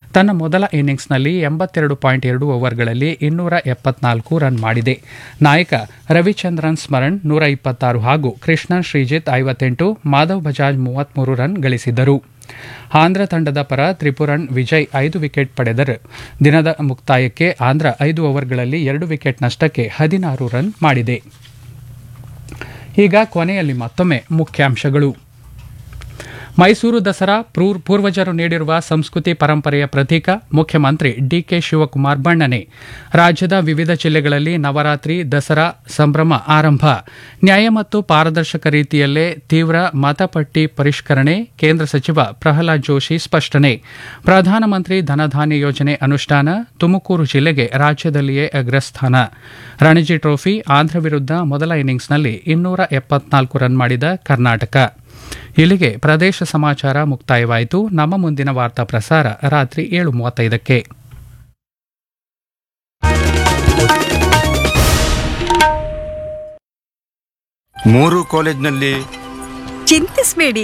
ತನ್ನ ಮೊದಲ ಇನ್ನಿಂಗ್ಸ್ನಲ್ಲಿ ಎಂಬತ್ತೆರಡು ಪಾಯಿಂಟ್ ಎರಡು ಓವರ್ಗಳಲ್ಲಿ ಇನ್ನೂರ ಎಪ್ಪತ್ನಾಲ್ಕು ರನ್ ಮಾಡಿದೆ ನಾಯಕ ರವಿಚಂದ್ರನ್ ಸ್ಮರಣ್ ನೂರ ಇಪ್ಪತ್ತಾರು ಹಾಗೂ ಕೃಷ್ಣನ್ ಶ್ರೀಜಿತ್ ಐವತ್ತೆಂಟು ಮಾಧವ್ ಬಜಾಜ್ ಮೂವತ್ಮೂರು ರನ್ ಗಳಿಸಿದರು ಆಂಧ್ರ ತಂಡದ ಪರ ತ್ರಿಪುರನ್ ವಿಜಯ್ ಐದು ವಿಕೆಟ್ ಪಡೆದರು ದಿನದ ಮುಕ್ತಾಯಕ್ಕೆ ಆಂಧ್ರ ಐದು ಓವರ್ಗಳಲ್ಲಿ ಎರಡು ವಿಕೆಟ್ ನಷ್ಟಕ್ಕೆ ಹದಿನಾರು ರನ್ ಮಾಡಿದೆ ಈಗ ಕೊನೆಯಲ್ಲಿ ಮತ್ತೊಮ್ಮೆ ಮುಖ್ಯಾಂಶಗಳು ಮೈಸೂರು ದಸರಾ ಪೂರ್ವಜರು ನೀಡಿರುವ ಸಂಸ್ಕೃತಿ ಪರಂಪರೆಯ ಪ್ರತೀಕ ಮುಖ್ಯಮಂತ್ರಿ ಡಿಕೆ ಶಿವಕುಮಾರ್ ಬಣ್ಣನೆ ರಾಜ್ಯದ ವಿವಿಧ ಜಿಲ್ಲೆಗಳಲ್ಲಿ ನವರಾತ್ರಿ ದಸರಾ ಸಂಭ್ರಮ ಆರಂಭ ನ್ಯಾಯ ಮತ್ತು ಪಾರದರ್ಶಕ ರೀತಿಯಲ್ಲೇ ತೀವ್ರ ಮತಪಟ್ಟಿ ಪರಿಷ್ಕರಣೆ ಕೇಂದ್ರ ಸಚಿವ ಪ್ರಹ್ಲಾದ್ ಜೋಶಿ ಸ್ಪಷ್ಟನೆ ಪ್ರಧಾನಮಂತ್ರಿ ಧನಧಾನ್ಯ ಯೋಜನೆ ಅನುಷ್ಠಾನ ತುಮಕೂರು ಜಿಲ್ಲೆಗೆ ರಾಜ್ಯದಲ್ಲಿಯೇ ಅಗ್ರಸ್ಥಾನ ರಣಜಿ ಟ್ರೋಫಿ ಆಂಧ್ರ ವಿರುದ್ಧ ಮೊದಲ ಇನ್ನಿಂಗ್ಸ್ನಲ್ಲಿ ಇನ್ನೂರ ಎಪ್ಪತ್ನಾಲ್ಕು ರನ್ ಮಾಡಿದ ಕರ್ನಾಟಕ ಇಲ್ಲಿಗೆ ಪ್ರದೇಶ ಸಮಾಚಾರ ಮುಕ್ತಾಯವಾಯಿತು ನಮ್ಮ ಮುಂದಿನ ವಾರ್ತಾ ಪ್ರಸಾರ ರಾತ್ರಿ ಏಳು ಮೂವತ್ತೈದಕ್ಕೆ ಮೂರು ಕಾಲೇಜ್ನಲ್ಲಿ ಚಿಂತಿಸ್ಬೇಡಿ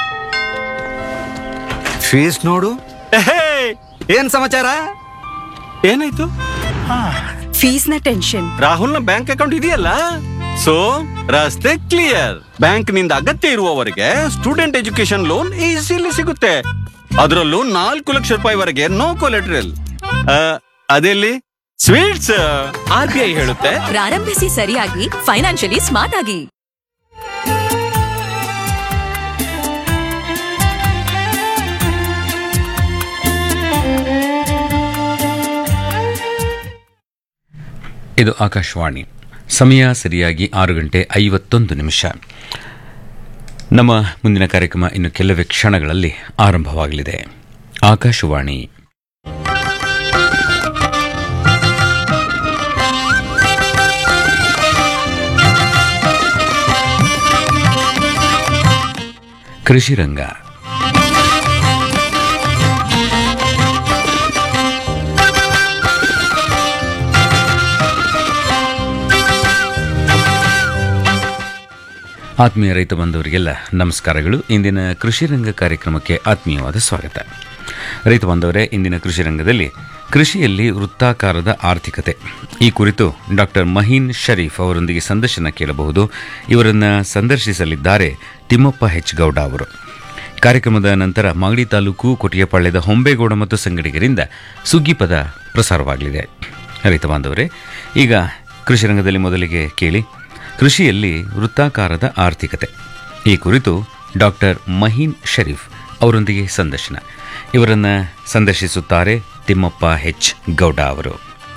ಫೀಸ್ ನೋಡು ಎಹೇ, ಏನ್ ಸಮಾಚಾರ ಏನಾಯ್ತು ಫೀಸ್ನ ಟೆನ್ಷನ್ ರಾಹುಲ್ನ ಬ್ಯಾಂಕ್ ಅಕೌಂಟ್ ಇದೆಯಲ್ಲ ಸೊ ರಸ್ತೆ ಕ್ಲಿಯರ್ ಬ್ಯಾಂಕ್ ನಿಂದ ಅಗತ್ಯ ಇರುವವರೆಗೆ ಸ್ಟೂಡೆಂಟ್ ಎಜುಕೇಶನ್ ಲೋನ್ ಈಸಿಲಿ ಸಿಗುತ್ತೆ ಅದರಲ್ಲೂ ನಾಲ್ಕು ಲಕ್ಷ ರೂಪಾಯಿವರೆಗೆ ನೋ ಕೊಲೆಟ್ರಲ್ ಅದೆಲ್ಲಿ ಸ್ವೀಟ್ಸ್ ಆರ್ ಬಿ ಐ ಹೇಳುತ್ತೆ ಪ್ರಾರಂಭಿಸಿ ಸರಿಯಾಗಿ ಫೈನಾನ್ಷಿಯಲಿ ಸ್ಮಾರ್ಟ್ ಆಗಿ ಇದು ಆಕಾಶವಾಣಿ ಸಮಯ ಸರಿಯಾಗಿ ಆರು ಗಂಟೆ ಐವತ್ತೊಂದು ನಿಮಿಷ ನಮ್ಮ ಮುಂದಿನ ಕಾರ್ಯಕ್ರಮ ಇನ್ನು ಕೆಲವೇ ಕ್ಷಣಗಳಲ್ಲಿ ಆರಂಭವಾಗಲಿದೆ ಆಕಾಶವಾಣಿ ಕೃಷಿ ರಂಗ ಆತ್ಮೀಯ ರೈತ ಬಂಧವರಿಗೆಲ್ಲ ನಮಸ್ಕಾರಗಳು ಇಂದಿನ ಕೃಷಿ ರಂಗ ಕಾರ್ಯಕ್ರಮಕ್ಕೆ ಆತ್ಮೀಯವಾದ ಸ್ವಾಗತ ರೈತ ಬಾಂಧವರೇ ಇಂದಿನ ಕೃಷಿ ರಂಗದಲ್ಲಿ ಕೃಷಿಯಲ್ಲಿ ವೃತ್ತಾಕಾರದ ಆರ್ಥಿಕತೆ ಈ ಕುರಿತು ಡಾಕ್ಟರ್ ಮಹೀನ್ ಶರೀಫ್ ಅವರೊಂದಿಗೆ ಸಂದರ್ಶನ ಕೇಳಬಹುದು ಇವರನ್ನು ಸಂದರ್ಶಿಸಲಿದ್ದಾರೆ ತಿಮ್ಮಪ್ಪ ಹೆಚ್ ಗೌಡ ಅವರು ಕಾರ್ಯಕ್ರಮದ ನಂತರ ಮಾಗಡಿ ತಾಲೂಕು ಕೊಟ್ಟಿಗೆಪಾಳ್ಯದ ಹೊಂಬೇಗೌಡ ಮತ್ತು ಸಂಗಡಿಗರಿಂದ ಸುಗ್ಗಿ ಪದ ಪ್ರಸಾರವಾಗಲಿದೆ ರೈತ ಬಾಂಧವರೇ ಈಗ ಕೃಷಿ ರಂಗದಲ್ಲಿ ಮೊದಲಿಗೆ ಕೇಳಿ ಕೃಷಿಯಲ್ಲಿ ವೃತ್ತಾಕಾರದ ಆರ್ಥಿಕತೆ ಈ ಕುರಿತು ಡಾಕ್ಟರ್ ಮಹೀನ್ ಶರೀಫ್ ಅವರೊಂದಿಗೆ ಸಂದರ್ಶನ ಇವರನ್ನು ಸಂದರ್ಶಿಸುತ್ತಾರೆ ತಿಮ್ಮಪ್ಪ ಹೆಚ್ ಗೌಡ ಅವರು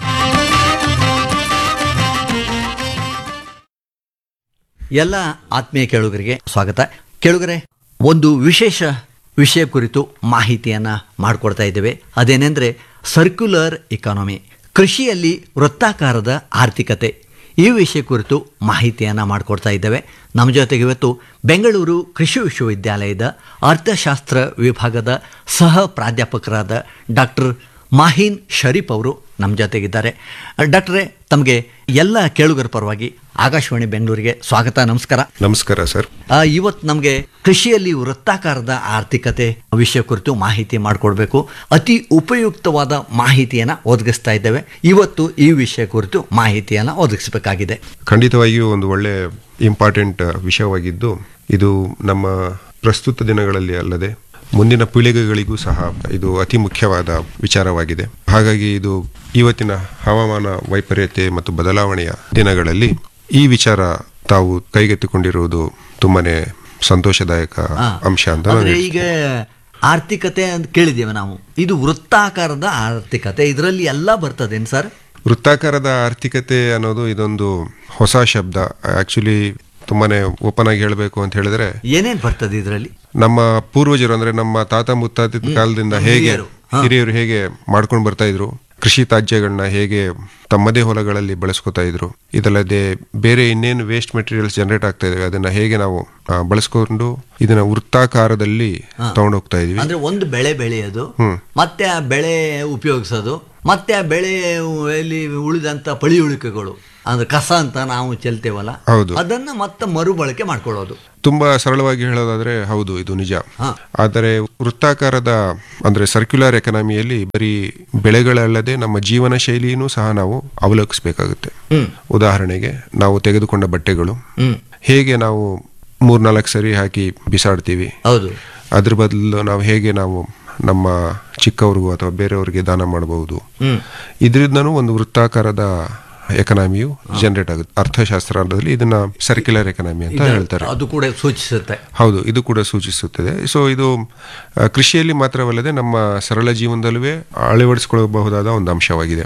ಎಲ್ಲ ಆತ್ಮೀಯ ಕೇಳುಗರಿಗೆ ಸ್ವಾಗತ ಕೇಳುಗರೆ ಒಂದು ವಿಶೇಷ ವಿಷಯ ಕುರಿತು ಮಾಹಿತಿಯನ್ನು ಮಾಡಿಕೊಡ್ತಾ ಇದ್ದೇವೆ ಅದೇನೆಂದರೆ ಸರ್ಕ್ಯುಲರ್ ಇಕಾನಮಿ ಕೃಷಿಯಲ್ಲಿ ವೃತ್ತಾಕಾರದ ಆರ್ಥಿಕತೆ ಈ ವಿಷಯ ಕುರಿತು ಮಾಹಿತಿಯನ್ನು ಮಾಡಿಕೊಡ್ತಾ ಇದ್ದೇವೆ ನಮ್ಮ ಜೊತೆಗೆ ಇವತ್ತು ಬೆಂಗಳೂರು ಕೃಷಿ ವಿಶ್ವವಿದ್ಯಾಲಯದ ಅರ್ಥಶಾಸ್ತ್ರ ವಿಭಾಗದ ಸಹ ಪ್ರಾಧ್ಯಾಪಕರಾದ ಡಾಕ್ಟರ್ ಮಾಹೀನ್ ಶರೀಫ್ ಅವರು ನಮ್ಮ ಜೊತೆಗಿದ್ದಾರೆ ಡಾಕ್ಟ್ರೇ ತಮಗೆ ಎಲ್ಲ ಕೇಳುಗರ ಪರವಾಗಿ ಆಕಾಶವಾಣಿ ಬೆಂಗಳೂರಿಗೆ ಸ್ವಾಗತ ನಮಸ್ಕಾರ ನಮಸ್ಕಾರ ಸರ್ ಆ, ಇವತ್ತು ನಮಗೆ ಕೃಷಿಯಲ್ಲಿ ವೃತ್ತಾಕಾರದ ಆರ್ಥಿಕತೆ ವಿಷಯ ಕುರಿತು ಮಾಹಿತಿ ಮಾಡಿಕೊಡ್ಬೇಕು ಅತಿ ಉಪಯುಕ್ತವಾದ ಮಾಹಿತಿಯನ್ನು ಒದಗಿಸ್ತಾ ಇದ್ದೇವೆ ಇವತ್ತು ಈ ವಿಷಯ ಕುರಿತು ಮಾಹಿತಿಯನ್ನು ಒದಗಿಸಬೇಕಾಗಿದೆ ಖಂಡಿತವಾಗಿಯೂ ಒಂದು ಒಳ್ಳೆ ಇಂಪಾರ್ಟೆಂಟ್ ವಿಷಯವಾಗಿದ್ದು ಇದು ನಮ್ಮ ಪ್ರಸ್ತುತ ದಿನಗಳಲ್ಲಿ ಅಲ್ಲದೆ ಮುಂದಿನ ಪೀಳಿಗೆಗಳಿಗೂ ಸಹ ಇದು ಅತಿ ಮುಖ್ಯವಾದ ವಿಚಾರವಾಗಿದೆ ಹಾಗಾಗಿ ಇದು ಇವತ್ತಿನ ಹವಾಮಾನ ವೈಪರೀತ್ಯ ಮತ್ತು ಬದಲಾವಣೆಯ ದಿನಗಳಲ್ಲಿ ಈ ವಿಚಾರ ತಾವು ಕೈಗೆತ್ತಿಕೊಂಡಿರುವುದು ತುಂಬಾನೇ ಸಂತೋಷದಾಯಕ ಆ, ಅಂಶ ಅಂತ ನಾನು ಅಂದ್ರೆ ಹೇಳ್ತೀನಿ. ಈಗ ಆರ್ಥಿಕತೆ ಅಂತ ಕೇಳಿದ್ದೇವೆ ನಾವು ಇದು ವೃತ್ತಾಕಾರದ ಆರ್ಥಿಕತೆ ಇದರಲ್ಲಿ ಎಲ್ಲ ಬರ್ತದೇನು ಸರ್ ವೃತ್ತಾಕಾರದ ಆರ್ಥಿಕತೆ ಅನ್ನೋದು ಇದೊಂದು ಹೊಸ ಶಬ್ದ ಆಕ್ಚುಲಿ ತುಂಬಾನೇ ಓಪನ್ ಆಗಿ ಹೇಳಬೇಕು ಅಂತ ಹೇಳಿದ್ರೆ ಏನೇನು ಬರ್ತದೆ ಇದರಲ್ಲಿ ನಮ್ಮ ಪೂರ್ವಜರು ಅಂದ್ರೆ ನಮ್ಮ ತಾತ ಮುತ್ತಾತಿದ ಕಾಲದಿಂದ ಹೇಗೆ ಹಿರಿಯರು, ಹಾ. ಹಿರಿಯರು ಹೇಗೆ ಮಾಡ್ಕೊಂಡು ಬರ್ತಾ ಇದ್ರು ಕೃಷಿ ತ್ಯಾಜ್ಯಗಳನ್ನ ಹೇಗೆ ತಮ್ಮದೇ ಹೊಲಗಳಲ್ಲಿ ಬಳಸ್ಕೊತಾ ಇದ್ರು ಇದಲ್ಲದೆ ಬೇರೆ ಇನ್ನೇನು ವೇಸ್ಟ್ ಮೆಟೀರಿಯಲ್ಸ್ ಜನರೇಟ್ ಆಗ್ತಾ ಇದಾವೆ ಅದನ್ನ ಹೇಗೆ ನಾವು ಆ, ಬಳಸ್ಕೊಂಡು ಇದನ್ನ ವೃತ್ತಾಕಾರದಲ್ಲಿ ತಗೊಂಡು ಹೋಗ್ತಾ ಇದೀವಿ ಅಂದ್ರೆ ಒಂದು ಬೆಳೆ ಬೆಳೆಯೋದು ಮತ್ತೆ ಆ ಬೆಳೆ ಉಪಯೋಗಿಸೋದು ಮತ್ತೆ ಆ ಬೆಳೆಯಲ್ಲಿ ಉಳಿದಂತ ಪಳಿಯುಳಿಕೆಗಳು ಅಂದ್ರೆ ಕಸ ಅಂತ ನಾವು ಚೆಲ್ತೇವಲ್ಲ ಹೌದು. ಅದನ್ನ ಮತ್ತೆ ಮರುಬಳಕೆ ಮಾಡ್ಕೊಳ್ಳೋದು ತುಂಬಾ ಸರಳವಾಗಿ ಹೇಳೋದಾದ್ರೆ ಹೌದು ಇದು ನಿಜ ಹಾ. ಆದರೆ ವೃತ್ತಾಕಾರದ ಅಂದ್ರೆ ಸರ್ಕ್ಯುಲರ್ ಎಕನಾಮಿಯಲ್ಲಿ ಬರೀ ಬೆಳೆಗಳಲ್ಲದೆ ನಮ್ಮ ಜೀವನ ಶೈಲಿನೂ ಸಹ ನಾವು ಅವಲೋಕಿಸಬೇಕಾಗುತ್ತೆ ಉದಾಹರಣೆಗೆ ನಾವು ತೆಗೆದುಕೊಂಡ ಬಟ್ಟೆಗಳು ಹೇಗೆ ನಾವು ಮೂರ್ನಾಲ್ಕು ಸರಿ ಹಾಕಿ ಬಿಸಾಡ್ತೀವಿ ಹೌದು ಅದ್ರ ಬದಲು ನಾವು ಹೇಗೆ ನಾವು ನಮ್ಮ ಚಿಕ್ಕವ್ರಿಗೂ ಅಥವಾ ಬೇರೆಯವ್ರಿಗೆ ದಾನ ಮಾಡಬಹುದು ಇದರಿಂದನೂ ಒಂದು ವೃತ್ತಾಕಾರದ ಎಕನಾಮಿಯು ಜನರೇಟ್ ಆಗುತ್ತೆ ಅರ್ಥಶಾಸ್ತ್ರದಲ್ಲಿ ಇದನ್ನ ಸರ್ಕ್ಯುಲರ್ ಎಕನಾಮಿ ಅಂತ ಹೇಳ್ತಾರೆ ಅದು ಕೂಡ ಸೂಚಿಸುತ್ತೆ ಹೌದು ಇದು ಕೂಡ ಸೂಚಿಸುತ್ತದೆ ಸೊ ಇದು ಆ, ಕೃಷಿಯಲ್ಲಿ ಮಾತ್ರವಲ್ಲದೆ ನಮ್ಮ ಸರಳ ಜೀವನದಲ್ಲೂ ಅಳವಡಿಸಿಕೊಳ್ಳಬಹುದಾದ ಒಂದು ಅಂಶವಾಗಿದೆ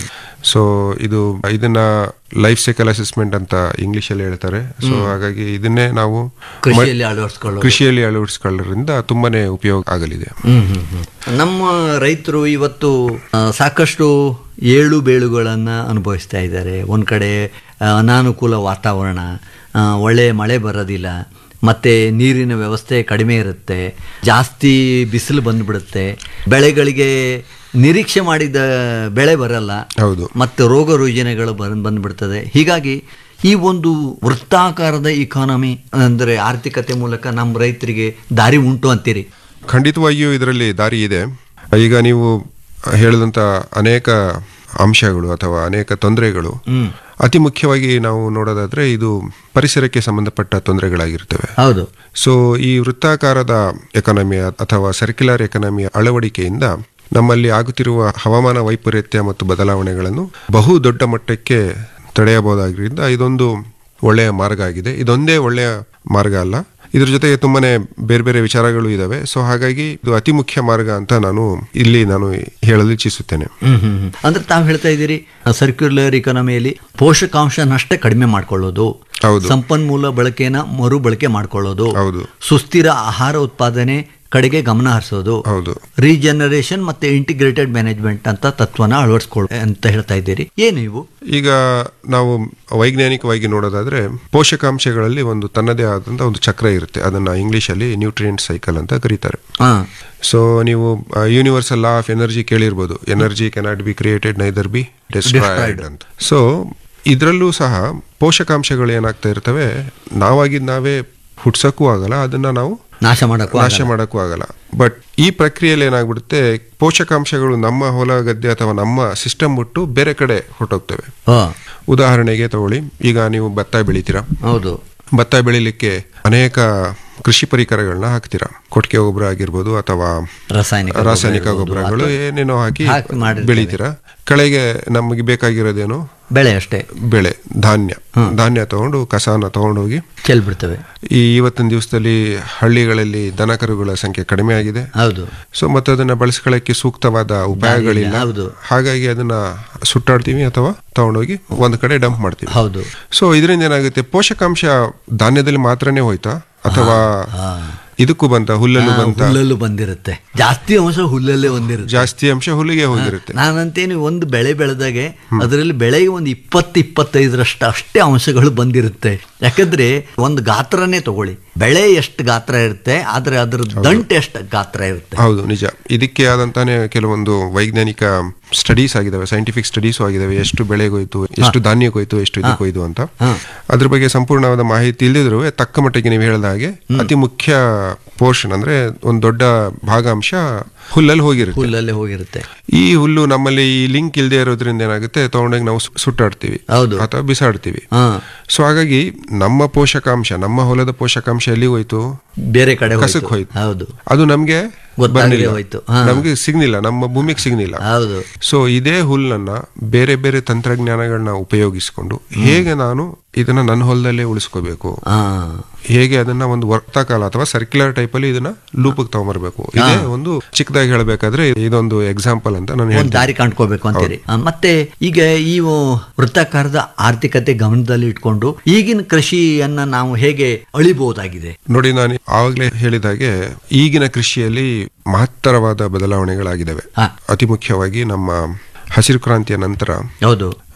ಸೊ ಇದು ಇದನ್ನ ಲೈಫ್ ಸೈಕಲ್ ಅಸೆಸ್ಮೆಂಟ್ ಅಂತ ಇಂಗ್ಲಿಷ್ ಅಲ್ಲಿ ಹೇಳ್ತಾರೆ ಸೊ ಹಾಗಾಗಿ ಇದನ್ನೇ ನಾವು ಕೃಷಿಯಲ್ಲಿ ಅಳವಡಿಸ್ಕೊಳ್ಳೋದು ಕೃಷಿಯಲ್ಲಿ ಅಳವಡಿಸಿಕೊಳ್ಳೋದ್ರಿಂದ ತುಂಬಾನೇ ಉಪಯೋಗ ಆಗಲಿದೆ ನಮ್ಮ ರೈತರು ಇವತ್ತು ಆ, ಸಾಕಷ್ಟು ಏಳು ಬೇಳುಗಳನ್ನ ಅನುಭವಿಸ್ತಾ ಇದ್ದಾರೆ ಒಂದ್ ಕಡೆ ಆ, ಅನಾನುಕೂಲ ವಾತಾವರಣ ಆ, ಒಳ್ಳೆ ಮಳೆ ಬರೋದಿಲ್ಲ ಮತ್ತೆ ನೀರಿನ ವ್ಯವಸ್ಥೆ ಕಡಿಮೆ ಇರುತ್ತೆ ಜಾಸ್ತಿ ಬಿಸಿಲು ಬಂದ್ಬಿಡುತ್ತೆ ಬೆಳೆಗಳಿಗೆ ನಿರೀಕ್ಷೆ ಮಾಡಿದ ಬೆಳೆ ಬರಲ್ಲ ಹೌದು ಮತ್ತು ರೋಗ ರುಜಿನಗಳು ಬಂದ್ ಬಂದ್ಬಿಡ್ತದೆ ಹೀಗಾಗಿ ಈ ಒಂದು ವೃತ್ತಾಕಾರದ ಇಕಾನಮಿ ಅಂದರೆ ಆರ್ಥಿಕತೆ ಮೂಲಕ ನಮ್ಮ ರೈತರಿಗೆ ದಾರಿ ಉಂಟು ಅಂತೀರಿ ಖಂಡಿತವಾಗಿಯೂ ಇದರಲ್ಲಿ ದಾರಿ ಇದೆ ಈಗ ನೀವು ಹೇಳಿದಂತ ಅನೇಕ ಅಂಶಗಳು ಅಥವಾ ಅನೇಕ ತೊಂದರೆಗಳು ಅತಿ ಮುಖ್ಯವಾಗಿ ನಾವು ನೋಡೋದಾದ್ರೆ ಇದು ಪರಿಸರಕ್ಕೆ ಸಂಬಂಧಪಟ್ಟ ತೊಂದರೆಗಳಾಗಿರ್ತವೆ ಹೌದು ಸೊ ಈ ವೃತ್ತಾಕಾರದ ಎಕಾನಮಿ ಅಥವಾ ಸರ್ಕ್ಯುಲರ್ ಎಕಾನಮಿಯ ಅಳವಡಿಕೆಯಿಂದ ನಮ್ಮಲ್ಲಿ ಆಗುತ್ತಿರುವ ಹವಾಮಾನ ವೈಪರೀತ್ಯ ಮತ್ತು ಬದಲಾವಣೆಗಳನ್ನು ಬಹು ದೊಡ್ಡ ಮಟ್ಟಕ್ಕೆ ತಡೆಯಬಹುದಾಗಿದ್ದರಿಂದ ಇದೊಂದು ಒಳ್ಳೆಯ ಮಾರ್ಗ ಆಗಿದೆ ಇದೊಂದೇ ಒಳ್ಳೆಯ ಮಾರ್ಗ ಅಲ್ಲ ಇದ್ರ ಜೊತೆಗೆ ತುಂಬಾನೇ ಬೇರೆ ಬೇರೆ ವಿಚಾರಗಳು ಇದಾವೆ ಸೊ ಹಾಗಾಗಿ ಇದು ಅತಿ ಮುಖ್ಯ ಮಾರ್ಗ ಅಂತ ನಾನು ಇಲ್ಲಿ ನಾನು ಹೇಳಲು ಇಚ್ಛಿಸುತ್ತೇನೆ ಹ್ಮ್ ಹ್ಮ್ ಹ್ಮ್. ಅಂದ್ರೆ ತಾವು ಹೇಳ್ತಾ ಇದ್ದೀರಿ ಸರ್ಕ್ಯುಲರ್ ಇಕಾನಮಿಯಲ್ಲಿ ಪೋಷಕಾಂಶನಷ್ಟೇ ಕಡಿಮೆ ಮಾಡ್ಕೊಳ್ಳೋದು ಹೌದು. ಸಂಪನ್ಮೂಲ ಬಳಕೆನ ಮರು ಬಳಕೆ ಮಾಡ್ಕೊಳ್ಳೋದು ಹೌದು. ಸುಸ್ಥಿರ ಆಹಾರ ಉತ್ಪಾದನೆ ಕಡೆಗೆ ಗಮನ ಹರಿಸೋದು ಹೌದು ರೀಜನರೇಷನ್ ಮತ್ತೆ ಇಂಟಿಗ್ರೇಟೆಡ್ ಮ್ಯಾನೇಜ್ಮೆಂಟ್ ಅಂತ ತತ್ವನ ಅಳವಡಿಸ್ಕೊಳ್ಳ ಅಂತ ಹೇಳ್ತಾ ಇದ್ದೀರಿ ಏನು ಇವು ಈಗ ನಾವು ವೈಜ್ಞಾನಿಕವಾಗಿ ನೋಡೋದಾದ್ರೆ ಪೋಷಕಾಂಶಗಳಲ್ಲಿ ಒಂದು ತನ್ನದೇ ಆದಂತ ಒಂದು ಚಕ್ರ ಇರುತ್ತೆ ಅದನ್ನ ಇಂಗ್ಲಿಷ್ ಅಲ್ಲಿ ನ್ಯೂಟ್ರಿಯೆಂಟ್ ಸೈಕಲ್ ಅಂತ ಕರೀತಾರೆ ಹಾ ಸೊ ನೀವು ಯೂನಿವರ್ಸಲ್ ಲಾ ಆಫ್ ಎನರ್ಜಿ ಕೇಳಿರ್ಬೋದು energy cannot be created neither be destroyed ಅಂತ ಸೊ ಇದರಲ್ಲೂ ಸಹ ಪೋಷಕಾಂಶಗಳು ಏನಾಗ್ತಾ ಇರ್ತವೆ ನಾವಾಗಿದ್ ನಾವೇ ಹುಟ್ಸಕ್ಕೂ ಆಗಲ್ಲ ಅದನ್ನ ನಾವು ನಾಶ ಮಾಡಕ್ಕೂ ನಾಶ ಮಾಡಕ್ಕೂ ಆಗಲ್ಲ ಬಟ್ ಈ ಪ್ರಕ್ರಿಯೆಯಲ್ಲಿ ಏನಾಗ್ಬಿಡುತ್ತೆ ಪೋಷಕಾಂಶಗಳು ನಮ್ಮ ಹೊಲ ಗದ್ದೆ ಅಥವಾ ನಮ್ಮ ಸಿಸ್ಟಮ್ ಬಿಟ್ಟು ಬೇರೆ ಕಡೆ ಹೊರಟೋಗ್ತವೆ ಹಾ ಉದಾಹರಣೆಗೆ ತಗೊಳ್ಳಿ ಈಗ ನೀವು ಭತ್ತ ಬೆಳಿತೀರಾ ಹೌದು ಭತ್ತ ಬೆಳಿಲಿಕ್ಕೆ ಅನೇಕ ಕೃಷಿ ಪರಿಕರಗಳನ್ನ ಹಾಕ್ತೀರಾ ಕೊಟ್ಟಿಗೆ ಗೊಬ್ಬರ ಆಗಿರ್ಬೋದು ಅಥವಾ ರಾಸಾಯನಿಕ ರಾಸಾಯನಿಕ ಗೊಬ್ಬರ ಇರ್ಬೋದು, ಗೊಬ್ಬರಗಳು ಅಥವಾ ಏನೇನೋ ಹಾಕಿ ಹಾಕಿ ಮಾಡಿರ್ತೇವೆ. ಬೆಳಿತೀರಾ ಕಳೆಗೆ ನಮಗೆ ಬೇಕಾಗಿರೋದೇನು ಬೆಳೆ ಅಷ್ಟೇ ಬೆಳೆ ಧಾನ್ಯ ಧಾನ್ಯ ತಗೊಂಡು ಕಸನ ತಗೊಂಡೋಗಿ ಚೆಲ್ಬಿಡ್ತವೆ ಈ ಇವತ್ತಿನ ದಿವಸದಲ್ಲಿ ಹಳ್ಳಿಗಳಲ್ಲಿ ದನಕರುಗಳ ಸಂಖ್ಯೆ ಕಡಿಮೆ ಆಗಿದೆ ಹೌದು ಸೊ ಮತ್ತೆ ಅದನ್ನ ಬಳಸ್ಕೊಳ್ಳಕ್ಕೆ ಸೂಕ್ತವಾದ ಉಪಾಯಗಳಿಲ್ಲ ಹೌದು. ಹಾಗಾಗಿ ಅದನ್ನ ಸುಟ್ಟಾಡ್ತೀವಿ ಅಥವಾ ತಗೊಂಡೋಗಿ ಒಂದ್ ಕಡೆ ಡಂಪ್ ಮಾಡ್ತೀವಿ ಹೌದು ಸೊ ಇದರಿಂದ ಏನಾಗುತ್ತೆ ಪೋಷಕಾಂಶ ಧಾನ್ಯದಲ್ಲಿ ಮಾತ್ರನೇ ಹೋಯ್ತಾ ಅಥವಾ ಇದಕ್ಕೂ ಬಂತ ಹುಲ್ಲಲ್ಲೂ ಹಾ, ಬಂತ ಹುಲ್ಲಲ್ಲೂ ಬಂದಿರುತ್ತೆ ಜಾಸ್ತಿ ಅಂಶ ಹುಲ್ಲಲ್ಲೇ ಬಂದಿರುತ್ತೆ ಜಾಸ್ತಿ ಅಂಶ ಹುಲ್ಲಿಗೆ ಹೋಗಿರುತ್ತೆ ನಾನಂತೇನು ಒಂದು ಬೆಳೆ ಬೆಳೆದಾಗೆ ಅದರಲ್ಲಿ ಬೆಳೆಗೆ ಒಂದು ಇಪ್ಪತ್ತು ಇಪ್ಪತ್ತೈದರಷ್ಟು ಅಷ್ಟೇ ಅಂಶಗಳು ಬಂದಿರುತ್ತೆ ಯಾಕಂದ್ರೆ ಒಂದು ಗಾತ್ರನೇ ತಗೊಳ್ಳಿ ಬೆಳೆ ಎಷ್ಟು ಗಾತ್ರ ಇರುತ್ತೆ ಆದ್ರೆ ಅದರ ದಂಟು ಎಷ್ಟು ಗಾತ್ರ ಇರುತ್ತೆ ಹೌದು ನಿಜ ಇದಕ್ಕೆ ಆದಂತಾನೆ ಕೆಲವೊಂದು ವೈಜ್ಞಾನಿಕ ಸ್ಟಡೀಸ್ ಆಗಿದಾವೆ ಸೈಂಟಿಫಿಕ್ ಸ್ಟಡೀಸ್ ಆಗಿದಾವೆ ಎಷ್ಟು ಬೆಳೆಗೋಯ್ತು ಎಷ್ಟು ಧಾನ್ಯಕ್ಕೋಯ್ತು ಎಷ್ಟು ಇದಕ್ಕೋಯ್ತು ಅಂತ ಅದ್ರ ಬಗ್ಗೆ ಸಂಪೂರ್ಣವಾದ ಮಾಹಿತಿ ಇಲ್ದಿದ್ರು ತಕ್ಕ ಮಟ್ಟಿಗೆ ನೀವು ಹೇಳಿದ ಹಾಗೆ ಅತಿ ಮುಖ್ಯ ಪೋರ್ಷನ್ ಅಂದ್ರೆ ಒಂದು ದೊಡ್ಡ ಭಾಗಾಂಶ ಹುಲ್ಲಲ್ಲಿ ಹೋಗಿರುತ್ತೆ ಹುಲ್ಲಲ್ಲೇ ಹೋಗಿರುತ್ತೆ ಈ ಹುಲ್ಲು ನಮ್ಮಲ್ಲಿ ಈ ಲಿಂಕ್ ಇಲ್ಲದೆ ಇರೋದ್ರಿಂದ ಏನಾಗುತ್ತೆ ತಗೊಂಡೋಗಿ ನಾವು ಸು- ಸುಟ್ಟಾಡ್ತೀವಿ ಹೌದು. ಅಥವಾ ಬಿಸಾಡ್ತೀವಿ ಹಾ ಸೊ ಹಾಗಾಗಿ ನಮ್ಮ ಪೋಷಕಾಂಶ ನಮ್ಮ ಹೊಲದ ಪೋಷಕಾಂಶ ಎಲ್ಲಿ ಹೋಯ್ತು ಬೇರೆ ಕಡೆ ಕಸಕ್ಕೆ ಹೋಯ್ತು. ಹೋಯ್ತು ಹೌದು ಅದು ನಮ್ಗೆ ಗೊತ್ತಾಗದೆ ಬರ್ಲಿಲ್ಲ. ಹೋಯ್ತು. ಹಾ. ನಮ್ಗೆ ಸಿಗ್ನಿಲ್ಲ ನಮ್ಮ ಭೂಮಿಗೆ ಸಿಗ್ನಿಲ್ಲ ಹೌದು ಸೊ ಇದೇ ಹುಲ್ಲನ್ನ ಬೇರೆ ಬೇರೆ ತಂತ್ರಜ್ಞಾನಗಳನ್ನ ಉಪಯೋಗಿಸಿಕೊಂಡು ಹೇಗೆ ನಾನು ಇದನ್ನ ನನ್ನ ಹೊಲದಲ್ಲೇ ಉಳಿಸ್ಕೋಬೇಕು ಹಾ ಹೇಗೆ ಅದನ್ನ ಒಂದು ವೃತ್ತಾಕಾಲ ಅಥವಾ ಸರ್ಕ್ಯುಲರ್ ಟೈಪ್ ಅಲ್ಲಿ ಇದನ್ನ ಲೂಪಿಗೆ ತಗೊಂಬರ್ಬೇಕು ಇದೇ ಒಂದು ಚಿಕ್ಕದಾಗಿ ಹೇಳ್ಬೇಕಾದ್ರೆ ಇದೊಂದು ಎಕ್ಸಾಂಪಲ್ ಅಂತ ನಾನು ಒಂದು ಹೇಳ್ತೀನಿ ದಾರಿ ಕಂಡ್ಕೋಬೇಕು ಅಂತೀರಿ ಆ, ಮತ್ತೆ ಈಗ ಈ ವೃತ್ತಾಕಾರದ ಆರ್ಥಿಕತೆ ಗಮನದಲ್ಲಿ ಇಟ್ಕೊಂಡು ಈಗಿನ ಕೃಷಿಯನ್ನ ನಾವು ಹೇಗೆ ಅಳಿಬಹುದಾಗಿದೆ ನೋಡಿ ನಾನು ಆವಾಗಲೇ ಹೇಳಿದ ಹಾಗೆ ಈಗಿನ ಕೃಷಿಯಲ್ಲಿ ಮಹತ್ತರವಾದ ಬದಲಾವಣೆಗಳಾಗಿದ್ದಾವೆ ಹಾ. ಅತಿ ಮುಖ್ಯವಾಗಿ ನಮ್ಮ ಹಸಿರು ಕ್ರಾಂತಿಯ ನಂತರ ಹೌದು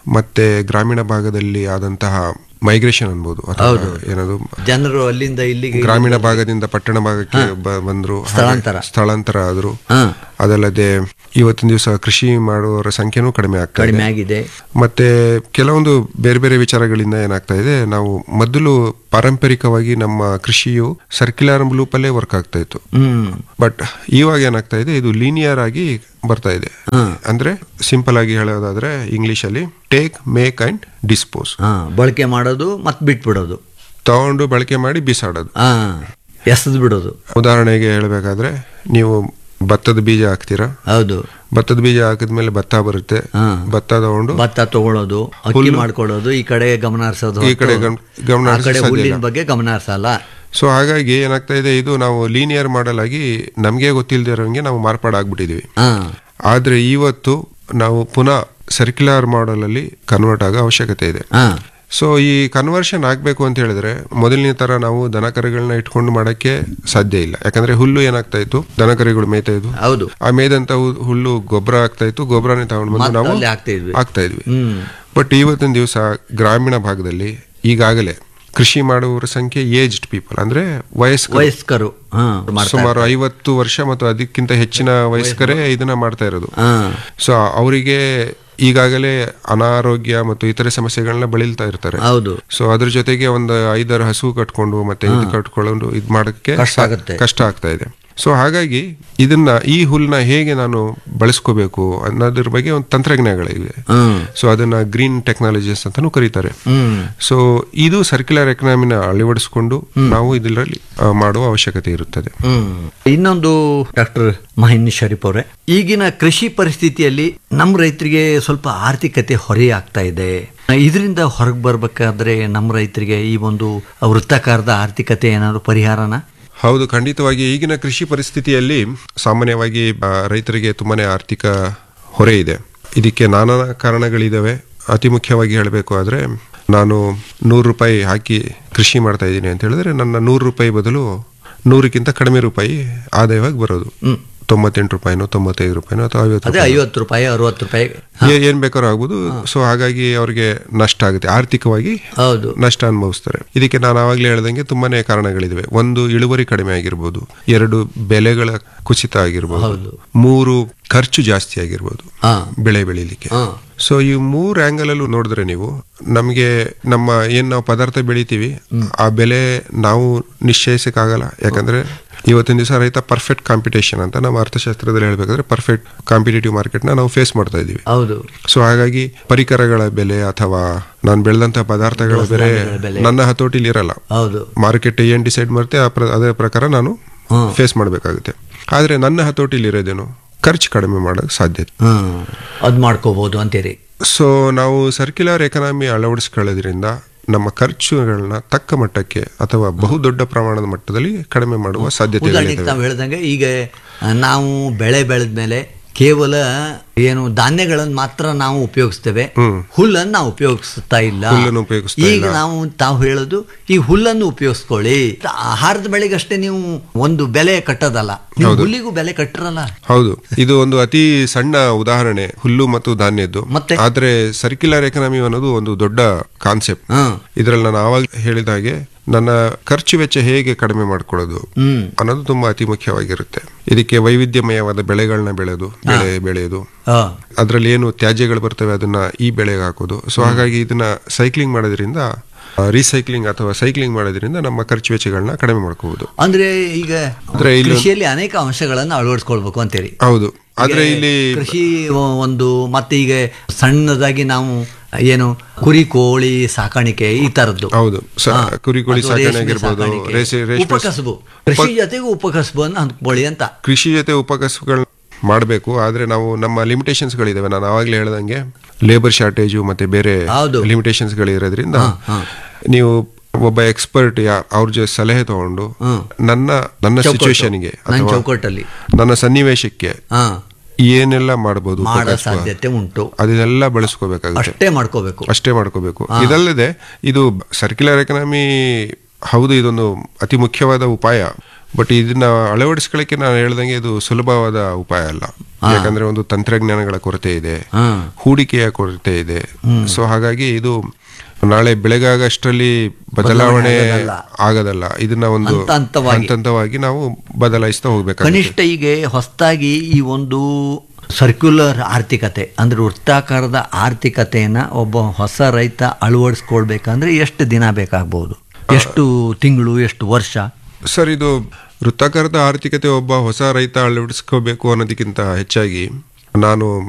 ಮತ್ತೆ ಗ್ರಾಮೀಣ ಭಾಗದಲ್ಲಿ ಆದಂತಹ ಮೈಗ್ರೇಷನ್ ಅನ್ಬೋದು ಅಥವಾ ಏನದು ಜನರು ಅಲ್ಲಿಂದ ಇಲ್ಲಿಗೆ ಗ್ರಾಮೀಣ ಭಾಗದಿಂದ ಪಟ್ಟಣ ಭಾಗಕ್ಕೆ ಬ- ಬಂದ್ರು ಹಾಗೆ ಸ್ಥಳಾಂತರ. ಸ್ಥಳಾಂತರ ಆದ್ರು ಹಾ. ಅದಲ್ಲದೆ ಇವತ್ತಿನ ದಿವಸ ಕೃಷಿ ಮಾಡುವವರ ಸಂಖ್ಯೆನೂ ಕಡಿಮೆ ಆಗ್ತಾ ಕಡಿಮೆ ಇದೆ ಆಗಿದೆ ಮತ್ತೆ ಕೆಲವೊಂದು ಬೇರೆ ಬೇರೆ ವಿಚಾರಗಳಿಂದ ಏನಾಗ್ತಾ ಇದೆ ನಾವು ಮೊದಲು ಪಾರಂಪರಿಕವಾಗಿ ನಮ್ಮ ಕೃಷಿಯು ಸರ್ಕ್ಯುಲರ್ ಲೂಪ್ ಅಲ್ಲೇ ವರ್ಕ್ ಆಗ್ತಾ ಇತ್ತು ಹ್ಮ್ ಬಟ್ ಇವಾಗ ಏನಾಗ್ತಾ ಇದೆ ಇದು ಲೀನಿಯರ್ ಆಗಿ ಬರ್ತಾ ಇದೆ ಅಂದ್ರೆ ಸಿಂಪಲ್ ಆಗಿ ಹೇಳೋದಾದ್ರೆ ಇಂಗ್ಲಿಷ್ ಅಲ್ಲಿ ಟೇಕ್ ಮೇಕ್ ಅಂಡ್ ಡಿಸ್ಪೋಸ್ ಹಾ ಬಳಕೆ ಮಾಡೋದು ಮತ್ ಬಿಟ್ಬಿಡೋದು ತಗೊಂಡು ಬಳಕೆ ಮಾಡಿ ಬಿಸಾಡೋದು ಹಾ ಎಸದ್ ಬಿಡೋದು ಉದಾಹರಣೆಗೆ ಹೇಳಬೇಕಾದ್ರೆ ನೀವು ಭತ್ತದ ಬೀಜ ಹಾಕ್ತೀರಾ ಹೌದು ಭತ್ತದ ಬೀಜ ಹಾಕಿದ್ಮೇಲೆ ಭತ್ತ ಬರುತ್ತೆ ಹಾ. ಭತ್ತ ತಗೊಂಡು ಭತ್ತ ತಗೊಳ್ಳೋದು ಅಕ್ಕಿ ಹುಲ್ಲು- ಮಾಡ್ಕೊಳ್ಳೋದು ಈ ಕಡೆ ಗಮನ ಹರಿಸೋದು ಈ ಕಡೆ ಹೊರ್ತು ಗಮ್- ಗಮನ ಆ ಹರಿಸೋದು ಕಡೆ ಸಾಧ್ಯ ಹುಲ್ಲಿನ ಇಲ್ಲ. ಬಗ್ಗೆ ಗಮನ ಹರಿಸಲ್ಲ ಸೊ ಹಾಗಾಗಿ ಏನಾಗ್ತಾ ಇದೆ ಇದು ನಾವು ಲೀನಿಯರ್ ಮಾಡಲ್ ಆಗಿ ನಮಗೆ ಗೊತ್ತಿಲ್ಲದೆ ಇರೋಂಗೆ ನಾವು ಮಾರ್ಪಾಡಾಗ್ಬಿಟ್ಟಿದೀವಿ ಹಾ ಆದ್ರೆ ಇವತ್ತು ನಾವು ಪುನಃ ಸರ್ಕ್ಯುಲರ್ ಮಾಡೆಲ್ ಅಲ್ಲಿ ಕನ್ವರ್ಟ್ ಆಗೋ ಅವಶ್ಯಕತೆ ಇದೆ ಹಾ ಸೊ ಈ ಕನ್ವರ್ಷನ್ ಆಗ್ಬೇಕು ಅಂತ ಹೇಳಿದ್ರೆ ಮೊದಲಿನ ತರ ನಾವು ದನಕರುಗಳನ್ನ ಇಟ್ಕೊಂಡು ಮಾಡಕ್ಕೆ ಸಾಧ್ಯ ಇಲ್ಲ ಯಾಕಂದ್ರೆ ಹುಲ್ಲು ಏನಾಗ್ತಾ ಇತ್ತು ದನಕರುಗಳು ಮೇಯ್ತಾ ಇದ್ವು ಹೌದು ಆ ಮೇಯ್ದಂತ ಹು- ಹುಲ್ಲು ಗೊಬ್ಬರ ಆಗ್ತಾ ಇತ್ತು ಗೊಬ್ಬರನೇ ತಗೊಂಡು ಬಂದು ಮತ್ತೆ ನಾವು ಅಲ್ಲಿ ಹಾಕ್ತಾ ಇದ್ವಿ. ಆಗ್ತಾ ಇದ್ವಿ ಹ್ಮ್ ಬಟ್ ಇವತ್ತಿನ ದಿವಸ ಗ್ರಾಮೀಣ ಭಾಗದಲ್ಲಿ ಈಗಾಗಲೇ ಕೃಷಿ ಮಾಡುವವರ ಸಂಖ್ಯೆ ಏಜ್ಡ್ ಪೀಪಲ್ ಅಂದ್ರೆ ವಯಸ್ಕ ವಯಸ್ಕರು ಹಾ ಮಾಡ್ತಾ ಸುಮಾರು ಐವತ್ತು ವರ್ಷ ಮತ್ತು ಅದಕ್ಕಿಂತ ಹೆಚ್ಚಿನ ವಯಸ್ಕರೇ ಇದನ್ನ ಮಾಡ್ತಾ ಇರೋದು ಹಾ ಸೊ ಅವರಿಗೆ ಈಗಾಗಲೇ ಅನಾರೋಗ್ಯ ಮತ್ತು ಇತರೆ ಸಮಸ್ಯೆಗಳನ್ನ ಬಳಲ್ತಾ ಇರ್ತಾರೆ ಹೌದು ಸೊ ಅದ್ರ ಜೊತೆಗೆ ಒಂದು ಐದಾರು ಹಸು ಕಟ್ಕೊಂಡು ಮತ್ತೆ ಇದು ಕಟ್ಕೊಂಡು ಇದ್ ಮಾಡಕ್ಕೆ ಕಷ್ಟ ಆಗುತ್ತೆ. ಕಷ್ಟ ಆಗ್ತಾ ಇದೆ ಸೊ ಹಾಗಾಗಿ ಇದನ್ನ ಈ ಹುಲ್ನ ಹೇಗೆ ನಾನು ಬಳಸ್ಕೋಬೇಕು ಅನ್ನೋದ್ರ ಬಗ್ಗೆ ಒಂದು ತಂತ್ರಜ್ಞಾನಗಳಿವೆ ಹ್ಮ್ ಸೊ ಅದನ್ನ ಗ್ರೀನ್ ಟೆಕ್ನಾಲಜೀಸ್ ಅಂತಾನೂ ಕರೀತಾರೆ ಹ್ಮ್ ಸೊ ಇದು ಸರ್ಕ್ಯುಲರ್ ಎಕನಾಮಿನ ಅಳವಡಿಸಿಕೊಂಡು ನಾವು ಇದರಲ್ಲಿ ಆ, ಮಾಡುವ ಅವಶ್ಯಕತೆ ಇರುತ್ತದೆ ಹ್ಮ್ ಇನ್ನೊಂದು ಡಾಕ್ಟರ್ ಮಹಿನ್ ಶರೀಫ್ ಅವರೇ ಈಗಿನ ಕೃಷಿ ಪರಿಸ್ಥಿತಿಯಲ್ಲಿ ನಮ್ಮ ರೈತರಿಗೆ ಸ್ವಲ್ಪ ಆರ್ಥಿಕತೆ ಹೊರೆ ಆಗ್ತಾ ಇದೆ ಇದರಿಂದ ಹೊರಗೆ ಬರ್ಬೇಕಾದ್ರೆ ನಮ್ಮ ರೈತರಿಗೆ ಈ ಒಂದು ವೃತ್ತಾಕಾರದ ಆರ್ಥಿಕತೆ ಏನಾದ್ರು ಪರಿಹಾರನ ಹೌದು ಖಂಡಿತವಾಗಿ ಈಗಿನ ಕೃಷಿ ಪರಿಸ್ಥಿತಿಯಲ್ಲಿ ಸಾಮಾನ್ಯವಾಗಿ ಆ, ರೈತರಿಗೆ ತುಂಬಾನೇ ಆರ್ಥಿಕ ಹೊರೆ ಇದೆ ಇದಕ್ಕೆ ನಾನಾ ಕಾರಣಗಳಿದಾವೆ ಅತಿ ಮುಖ್ಯವಾಗಿ ಹೇಳಬೇಕು ಆದ್ರೆ ನಾನು ನೂರು ರೂಪಾಯಿ ಹಾಕಿ ಕೃಷಿ ಮಾಡ್ತಾ ಇದ್ದೀನಿ ಅಂತ ಹೇಳಿದ್ರೆ ನನ್ನ ನೂರು ರೂಪಾಯಿ ಬದಲು ನೂರಕ್ಕಿಂತ ಕಡಿಮೆ ರೂಪಾಯಿ ಆದಾಯವಾಗಿ ಬರೋದು ತೊಂಬತ್ತೆಂಟು ರೂಪಾಯಿನೋ ತೊಂಬತ್ತೈದು ರೂಪಾಯಿನೋ ಅಥವಾ ಐವತ್ತು ಅದೇ ರೂಪಾಯಿ ಐವತ್ತು ರೂಪಾಯಿ ಅರವತ್ತು ರೂಪಾಯಿ ಏ- ಏನ್ ಬೇಕಾದ್ರೂ ಆಗ್ಬೋದು ಸೊ ಹಾಗಾಗಿ ಅವ್ರಿಗೆ ನಷ್ಟ ಆಗುತ್ತೆ ಆರ್ಥಿಕವಾಗಿ ಹೌದು ನಷ್ಟ ಅನುಭವಿಸ್ತಾರೆ ಇದಕ್ಕೆ ನಾನು ಆವಾಗಲೇ ಹೇಳ್ದಂಗೆ ತುಂಬಾನೇ ಕಾರಣಗಳಿವೆ ಒಂದು ಇಳುವರಿ ಕಡಿಮೆ ಆಗಿರ್ಬೋದು ಎರಡು ಬೆಲೆಗಳ ಕುಸಿತ ಆಗಿರ್ಬೋದು ಮೂರು ಖರ್ಚು ಜಾಸ್ತಿ ಆಗಿರ್ಬೋದು ಹಾ ಬೆಳೆ ಬೆಳಿಲಿಕ್ಕೆ ಹಾ ಸೊ ಈ ಮೂರ್ ಆಂಗಲ್ ಅಲ್ಲೂ ನೋಡಿದ್ರೆ ನೀವು ನಮಗೆ ನಮ್ಮ ಏನ್ ನಾವು ಪದಾರ್ಥ ಬೆಳಿತೀವಿ ಆ ಬೆಲೆ ನಾವು ನಿಶ್ಚಯಿಸಕ್ಕಾಗಲ್ಲ ಯಾಕಂದ್ರೆ ಇವತ್ತಿನ ದಿವಸ ರೈತ ಪರ್ಫೆಕ್ಟ್ ಕಾಂಪಿಟೇಷನ್ ಅಂತ ನಮ್ಮ ಅರ್ಥಶಾಸ್ತ್ರದಲ್ಲಿ ಹೇಳ್ಬೇಕಾದ್ರೆ ಪರ್ಫೆಕ್ಟ್ ಕಾಂಪಿಟೇಟಿವ್ ಮಾರ್ಕೆಟ್ ನ ನಾವು ಫೇಸ್ ಮಾಡ್ತಾ ಇದೀವಿ ಹೌದು ಸೊ ಹಾಗಾಗಿ ಪರಿಕರಗಳ ಬೆಲೆ ಅಥವಾ ನಾನು ಬೆಳೆದಂತ ಪದಾರ್ಥಗಳ ಬೆಲೆ ನನ್ನ ಹತೋಟಿಲಿ ಇರಲ್ಲ ಹೌದು ಮಾರ್ಕೆಟ್ ಏನ್ ಡಿಸೈಡ್ ಮಾಡುತ್ತೆ ಆ ಪ್ರ- ಅದೇ ಪ್ರಕಾರ ನಾನು ಫೇಸ್ ಮಾಡಬೇಕಾಗುತ್ತೆ ಆದ್ರೆ ನನ್ನ ಹತೋಟಿಲಿ ಇರೋದೇನು ಖರ್ಚು ಕಡಿಮೆ ಮಾಡೋಕೆ ಸಾಧ್ಯತೆ ಹ್ಮ್ ಅದ್ ಮಾಡ್ಕೋಬಹುದು ಅಂತೀರಿ ಸೊ ನಾವು ಸರ್ಕ್ಯುಲರ್ ಎಕನಾಮಿ ಅಳವಡಿಸ್ಕೊಳ್ಳೋದ್ರಿಂದ ನಮ್ಮ ಖರ್ಚುಗಳನ್ನ ತಕ್ಕ ಮಟ್ಟಕ್ಕೆ ಅಥವಾ ಬಹುದೊಡ್ಡ ಪ್ರಮಾಣದ ಮಟ್ಟದಲ್ಲಿ ಕಡಿಮೆ ಮಾಡುವ ಉದಾಹರಣೆಗೆ ಸಾಧ್ಯತೆಗಳಿವೆ ತಾವು ಹೇಳ್ದಂಗೆ ಈಗ ಆ, ನಾವು ಬೆಳೆ ಬೆಳೆದ್ಮೇಲೆ ಕೇವಲ ಏನು ಧಾನ್ಯಗಳನ್ನು ಮಾತ್ರ ನಾವು ಉಪಯೋಗಿಸ್ತೇವೆ ಹುಲ್ಲನ್ನು ನಾವು ಉಪಯೋಗಿಸ್ತಾ ಇಲ್ಲ ಹುಲ್ಲನ್ನು ಉಪಯೋಗಿಸ್ತಾ ಈಗ ಇಲ್ಲ. ನಾವು ತಾವು ಹೇಳೋದು ಈ ಹುಲ್ಲನ್ನು ಉಪಯೋಗಿಸ್ಕೊಳ್ಳಿ ಆಹಾರದ ಬೆಳೆಗಷ್ಟೇ ನೀವು ಒಂದು ಬೆಲೆ ಕಟ್ಟೋದಲ್ಲ ನೀವು ಹುಲ್ಲಿಗೂ ಬೆಲೆ ಕಟ್ಟಿರಲ್ಲ ಹೌದು ಇದು ಒಂದು ಅತಿ ಸಣ್ಣ ಉದಾಹರಣೆ ಹುಲ್ಲು ಮತ್ತು ಧಾನ್ಯದ್ದು ಮತ್ತೆ? ಆದ್ರೆ ಸರ್ಕ್ಯುಲರ್ ಎಕನಾಮಿ ಅನ್ನೋದು ಒಂದು ದೊಡ್ಡ ಕಾನ್ಸೆಪ್ಟ್ ಹ್ಮ್ ಇದರಲ್ಲಿ ನಾನು ಆವಾಗ ಹೇಳಿದ ಹಾಗೆ ನನ್ನ ಖರ್ಚು ವೆಚ್ಚ ಹೇಗೆ ಕಡಿಮೆ ಮಾಡ್ಕೊಳ್ಳೋದು ಹ್ಮ್ ಅನ್ನೋದು ತುಂಬಾ ಅತಿ ಮುಖ್ಯವಾಗಿರುತ್ತೆ ಇದಕ್ಕೆ ವೈವಿಧ್ಯಮಯವಾದ ಬೆಳೆಗಳನ್ನ ಬೆಳೆದು ಬೆಳೆ ಬೆಳೆಯೋದು ಆ, ಅದರಲ್ಲಿ ಏನು ತ್ಯಾಜ್ಯಗಳು ಬರ್ತವೆ ಅದನ್ನ ಈ ಬೆಳೆಗೆ ಹಾಕೋದು ಸೊ ಹಾಗಾಗಿ ಇದನ್ನ ಸೈಕ್ಲಿಂಗ್ ಮಾಡೋದ್ರಿಂದ ರೀಸೈಕ್ಲಿಂಗ್ ಅಥವಾ ಸೈಕ್ಲಿಂಗ್ ಮಾಡೋದ್ರಿಂದ ನಮ್ಮ ಖರ್ಚು ವೆಚ್ಚಗಳನ್ನ ಕಡಿಮೆ ಮಾಡ್ಕೋಬಹುದು ಅಂದ್ರೆ ಈಗ ಅಂದ್ರೆ ಇಲ್ಲಿ- ಕೃಷಿಯಲ್ಲಿ ಅನೇಕ ಅಂಶಗಳನ್ನು ಅಳವಡಿಸ್ಕೊಳ್ಬೇಕು ಅಂತೀರಿ ಹೌದು ಆದ್ರೆ ಈಗ ಇಲ್ಲಿ ಕೃಷಿ ಒ- ಒಂದು ಮತ್ತೆ ಈಗ ಸಣ್ಣದಾಗಿ ನಾವು ಏನು ಕುರಿ ಕೋಳಿ ಸಾಕಾಣಿಕೆ ಈ ತರದ್ದು ಹೌದು ಸ- ಹಾ. ಕುರಿ ಕೋಳಿ ಅದು ಸಾಕಣೆ ರೇಷ್ಮೆ ಆಗಿರ್ಬೋದು ಸಾಕಾಣಿಕೆ. ರೇಷ್ಮೆ ರೇಷ್ಮೆ ಉಪಕಸಬು ಕೃಷಿ ಜೊತೆಗೂ ಉಪಕಸಬನ್ನು ಹಂಚ್ಕೊಳ್ಳಿ ಅಂತ ಕೃಷಿ ಜೊತೆ ಉಪಕಸಬುಗಳನ್ನ ಮಾಡಬೇಕು ಆದ್ರೆ ನಾವು ನಮ್ಮ ಲಿಮಿಟೇಷನ್ಸ್ ಗಳಿದಾವೆ ನಾನು ಆವಾಗಲೇ ಹೇಳ್ದಂಗೆ ಲೇಬರ್ ಶಾರ್ಟೇಜು ಮತ್ತೆ ಬೇರೆ ಹೌದು. ಲಿಮಿಟೇಷನ್ಸ್ ಗಳಿರೋದ್ರಿಂದ ನೀವು ಒಬ್ಬ ಎಕ್ಸ್ಪರ್ಟ್ ಯಾ ಅವ್ರ ಜೊತೆ ಸಲಹೆ ತಗೊಂಡು ಹ್ಮ್. ನನ್ನ ನನ್ನ ಚೌಕಟ್ಟು. ಸಿಚುವೇಶನ್ಗೆ ನನ್ನ ಚೌಕಟ್ಟಲ್ಲಿ ನನ್ನ ಸನ್ನಿವೇಶಕ್ಕೆ ಹಾ ಏನೆಲ್ಲ ಮಾಡಬಹುದು ಮಾಡೋ ಸಾಧ್ಯತೆ ಉಂಟು ಅದನ್ನೆಲ್ಲ ಬಳಸ್ಕೋಬೇಕಾಗುತ್ತೆ ಅಷ್ಟೇ ಮಾಡ್ಕೋಬೇಕು ಅಷ್ಟೇ ಮಾಡ್ಕೋಬೇಕು ಇದಲ್ಲದೆ ಇದು ಸರ್ಕ್ಯುಲರ್ ಎಕನಾಮಿ ಹೌದು ಇದೊಂದು ಅತಿ ಮುಖ್ಯವಾದ ಉಪಾಯ ಬಟ್ ಇದನ್ನ ಅಳವಡಿಸ್ಕೊಳ್ಳಿಕ್ಕೆ ನಾನು ಹೇಳ್ದಂಗೆ ಇದು ಸುಲಭವಾದ ಉಪಾಯ ಅಲ್ಲ ಯಾಕಂದ್ರೆ ಒಂದು ತಂತ್ರಜ್ಞಾನಗಳ ಕೊರತೆ ಇದೆ ಹಾ. ಹೂಡಿಕೆಯ ಕೊರತೆ ಇದೆ ಸೊ ಹಾಗಾಗಿ ಇದು ನಾಳೆ ಬೆಳಗಾಗಷ್ಟರಲ್ಲಿ ಬದಲಾವಣೆ ಆಗೋದಲ್ಲ. ಆಗದಲ್ಲ ಇದನ್ನ ಒಂದು ಹಂತ ಹಂತವಾಗಿ. ಹಂತ ಹಂತವಾಗಿ ನಾವು ಬದಲಾಯಿಸ್ತಾ ಹೋಗ್ಬೇಕಾಗುತ್ತೆ ಕನಿಷ್ಠ ಈಗ ಹೊಸದಾಗಿ ಈ ಒಂದು ಸರ್ಕ್ಯುಲರ್ ಆರ್ಥಿಕತೆ ಅಂದ್ರೆ ವೃತ್ತಾಕಾರದ ಆರ್ಥಿಕತೆಯನ್ನ ಒಬ್ಬ ಹೊಸ ರೈತ ಅಳವಡಿಸ್ಕೊಳ್ಬೇಕಂದ್ರೆ ಎಷ್ಟು ದಿನ ಬೇಕಾಗ್ಬೋದು ಎಷ್ಟು ತಿಂಗಳು ಎಷ್ಟು ವರ್ಷ ಸರ್ ಇದು ವೃತ್ತಾಕಾರದ ಆರ್ಥಿಕತೆ ಒಬ್ಬ ಹೊಸ ರೈತ ಅಳವಡಿಸ್ಕೋಬೇಕು ಅನ್ನೋದಕ್ಕಿಂತ ಹೆಚ್ಚಾಗಿ ನಾನು